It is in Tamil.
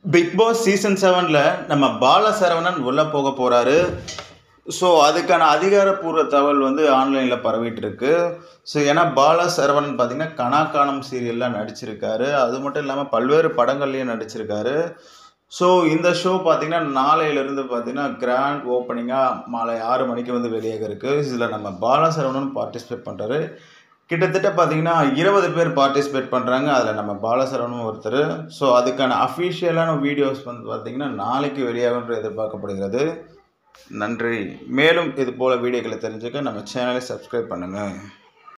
பிக் பாஸ் சீசன் செவனில் நம்ம பாலசரவணன் உள்ளே போக போகிறாரு ஸோ அதுக்கான அதிகாரப்பூர்வ தகவல் வந்து ஆன்லைனில் பரவிட்டு இருக்கு ஸோ ஏன்னா பாலசரவணன் பார்த்தீங்கன்னா கணாக்கானம் சீரியலில் நடிச்சிருக்காரு அது மட்டும் இல்லாமல் பல்வேறு படங்கள்லையும் நடிச்சிருக்காரு ஸோ இந்த ஷோ பார்த்தீங்கன்னா நாளையிலேருந்து பார்த்தீங்கன்னா கிராண்ட் ஓப்பனிங்காக மாலை ஆறு மணிக்கு வந்து வெளியாக இருக்குது இதில் நம்ம பாலசரவணன் பார்ட்டிசிபேட் பண்ணுறாரு கிட்டத்தட்ட பார்த்தீங்கன்னா இருபது பேர் பார்ட்டிசிபேட் பண்ணுறாங்க அதில் நம்ம பாலசரவணும் ஒருத்தர் ஸோ அதுக்கான அஃபிஷியலான வீடியோஸ் வந்து பார்த்தீங்கன்னா நாளைக்கு வெளியாகுன்ற எதிர்பார்க்கப்படுகிறது நன்றி மேலும் இது போல் வீடியோக்களை தெரிஞ்சுக்க நம்ம சேனலை சப்ஸ்கிரைப் பண்ணுங்கள்